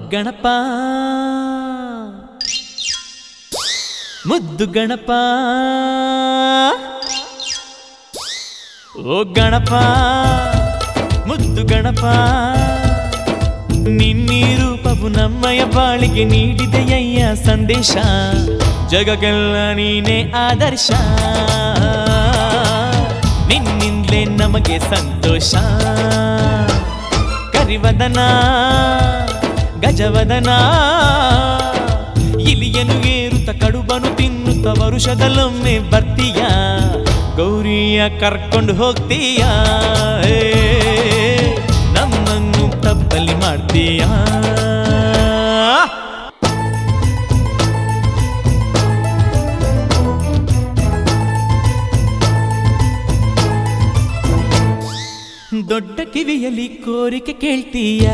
ಗಣಪ ಮುದ್ದು ಗಣಪ ಓ ಗಣಪ ಮುದ್ದು ಗಣಪ ನಿನ್ನೀ ರೂಪವು ನಮ್ಮಯ ಬಾಳಿಗೆ ನೀಡಿದೆಯಯ್ಯ ಸಂದೇಶ ಜಗಗೆಲ್ಲ ನೀನೇ ಆದರ್ಶ ನಿನ್ನಿಂದಲೇ ನಮಗೆ ಸಂತೋಷ ಕರಿವದನ ಗಜವದನ ಇಲಿಯನು ಏರುತ್ತ ಕಡುಬನು ತಿನ್ನುತ್ತ ವರುಷದಲ್ಲೊಮ್ಮೆ ಬರ್ತೀಯ ಗೌರಿಯ ಕರ್ಕೊಂಡು ಹೋಗ್ತೀಯ ಏ, ನಮ್ಮನ್ನು ತಪ್ಪಲಿ ಮಾಡ್ತೀಯಾ ದೊಡ್ಡ ಕಿವಿಯಲ್ಲಿ ಕೋರಿಕೆ ಕೇಳ್ತೀಯ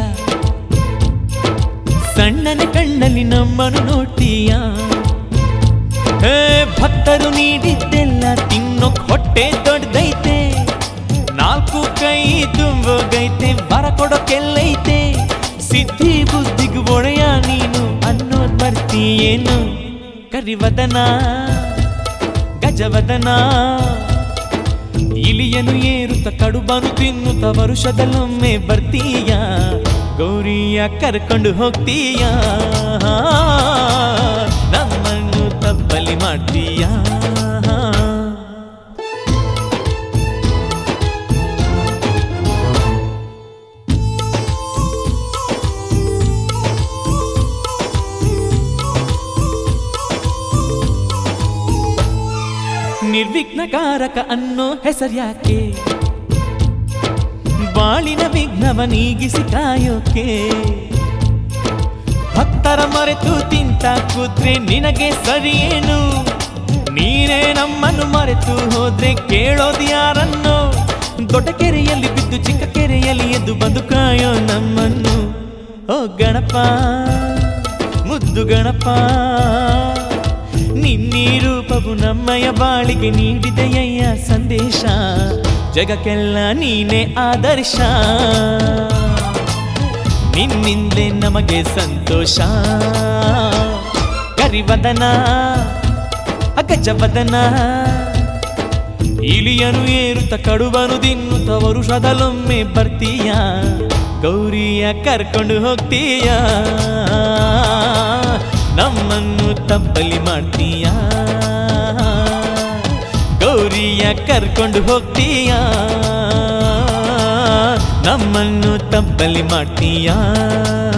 ಸಣ್ಣನ ಕಣ್ಣಲ್ಲಿ ನಮ್ಮನ್ನು ನೋಡ್ತೀಯ ಹೇ ಭಕ್ತರು ನೀಡಿದ್ದೆಲ್ಲ ತಿನ್ನೋಕ್ ಹೊಟ್ಟೆ ದೊಡ್ಡದೈತೆ ನಾಲ್ಕು ಕೈ ತುಂಬೋಗೈತೆ ಬರ ಕೊಡೋಕೆಲ್ಲೈತೆ ಸಿದ್ಧಿ ಬುದ್ಧಿಗೂ ಒಡೆಯ ನೀನು ಅನ್ನೋದ್ ಬರ್ತೀಯೇನು ಕರಿವದನ ಗಜವದನ ಇಲಿಯನು ಏರುತ್ತ ಕಡುಬನು ತಿನ್ನುತ್ತ ವರುಷದಲ್ಲೊಮ್ಮೆ ಬರ್ತೀಯ ಗೌರಿಯ ಕರ್ಕೊಂಡು ಹೋಗ್ತೀಯ ನಮ್ಮನ್ನು ತಪ್ಪಲಿ ಮಾಡ್ತೀಯ ನಿರ್ವಿಘ್ನಕಾರಕ ಅನ್ನೋ ಹೆಸರ್ಯಾಕೆ ಬಾಳಿನ ವಿಘ್ನವ ನೀಗಿಸಿ ಕಾಯೋಕೆ ಭಕ್ತರ ಮರೆತು ತಿಂತ ಕೂತ್ರೆ ನಿನಗೆ ಸರಿಯೇನು ನೀನೇ ನಮ್ಮನ್ನು ಮರೆತು ಹೋದ್ರೆ ಕೇಳೋದು ಯಾರನ್ನು ದೊಡ್ಡ ಕೆರೆಯಲ್ಲಿ ಬಿದ್ದು ಚಿಕ್ಕ ಕೆರೆಯಲ್ಲಿ ಎದ್ದು ಬಂದು ಕಾಯೋ ನಮ್ಮನ್ನು ಓ ಗಣಪ ಮುದ್ದು ಗಣಪ ನಿನ್ನೀ ರೂಪವು ನಮ್ಮಯ ಬಾಳಿಗೆ ನೀಡಿದೆಯಯ್ಯ ಸಂದೇಶ ಜಗಕ್ಕೆಲ್ಲ ನೀನೇ ಆದರ್ಶ ನಿನ್ನಿಂದಲೇ ನಮಗೆ ಸಂತೋಷ ಕರಿವದನ ಅಗಜವದನ ಇಲಿಯನು ಏರುತ್ತ ಕಡುಬನು ತಿನ್ನುತ್ತ ವರುಷದಲ್ಲೊಮ್ಮೆ ಬರ್ತೀಯ ಗೌರಿಯ ಕರ್ಕೊಂಡು ಹೋಗ್ತೀಯ ನಮ್ಮನ್ನು ತಪ್ಪಲಿ ಮಾಡ್ತೀಯ ಗೌರಿಯ ಕರ್ಕೊಂಡು ಹೋಗ್ತೀಯ ನಮ್ಮನ್ನು ತಪ್ಪಲಿ ಮಾಡ್ತೀಯ